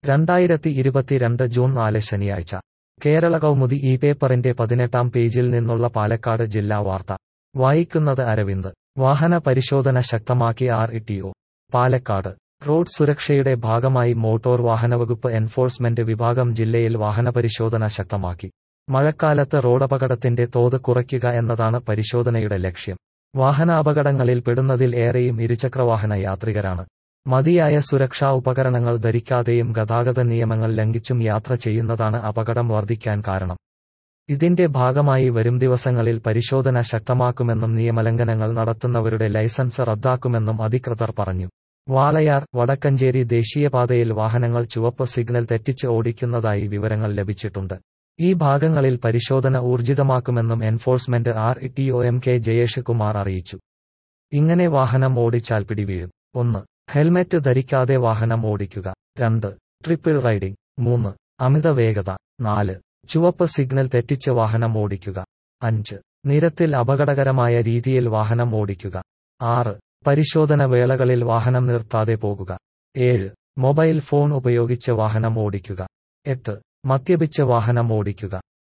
രണ്ടായിരത്തി ഇരുപത്തിരണ്ട് ജൂൺ നാല് ശനിയാഴ്ച കേരള കൗമുദി ഈ പേപ്പറിന്റെ പതിനെട്ടാം പേജിൽ നിന്നുള്ള പാലക്കാട് ജില്ലാ വാർത്ത വായിക്കുന്നത് അരവിന്ദ് വാഹന പരിശോധന ശക്തമാക്കി ആർ ഇ പാലക്കാട് റോഡ് സുരക്ഷയുടെ ഭാഗമായി മോട്ടോർ വാഹനവകുപ്പ് എൻഫോഴ്സ്മെന്റ് വിഭാഗം ജില്ലയിൽ വാഹനപരിശോധന ശക്തമാക്കി മഴക്കാലത്ത് റോഡപകടത്തിന്റെ തോത് കുറയ്ക്കുക എന്നതാണ് പരിശോധനയുടെ ലക്ഷ്യം വാഹനാപകടങ്ങളിൽ പെടുന്നതിൽ ഏറെയും ഇരുചക്രവാഹന യാത്രികരാണ് മതിയായ സുരക്ഷാ ഉപകരണങ്ങൾ ധരിക്കാതെയും ഗതാഗത നിയമങ്ങൾ ലംഘിച്ചും യാത്ര ചെയ്യുന്നതാണ് അപകടം വർദ്ധിക്കാൻ കാരണം ഇതിന്റെ ഭാഗമായി വരും ദിവസങ്ങളിൽ പരിശോധന ശക്തമാക്കുമെന്നും നിയമലംഘനങ്ങൾ നടത്തുന്നവരുടെ ലൈസൻസ് റദ്ദാക്കുമെന്നും അധികൃതർ പറഞ്ഞു വാളയാർ വടക്കഞ്ചേരി ദേശീയപാതയിൽ വാഹനങ്ങൾ ചുവപ്പ് സിഗ്നൽ തെറ്റിച്ച് ഓടിക്കുന്നതായി വിവരങ്ങൾ ലഭിച്ചിട്ടുണ്ട് ഈ ഭാഗങ്ങളിൽ പരിശോധന ഊർജിതമാക്കുമെന്നും enforcement R E M K Jayesh Kumar അറിയിച്ചു ഇങ്ങനെ വാഹനം ഓടിച്ചാൽ പിടിവീഴും ഒന്ന് ഹെൽമെറ്റ് ധരിക്കാതെ വാഹനം ഓടിക്കുക രണ്ട് ട്രിപ്പിൾ റൈഡിംഗ് മൂന്ന് അമിത വേഗത നാല് ചുവപ്പ് സിഗ്നൽ തെറ്റിച്ച് വാഹനം ഓടിക്കുക അഞ്ച് നിരത്തിൽ അപകടകരമായ രീതിയിൽ വാഹനം ഓടിക്കുക ആറ് പരിശോധന വേളകളിൽ വാഹനം നിർത്താതെ പോകുക ഏഴ് മൊബൈൽ ഫോൺ ഉപയോഗിച്ച് വാഹനം ഓടിക്കുക എട്ട് മദ്യപിച്ച് വാഹനം ഓടിക്കുക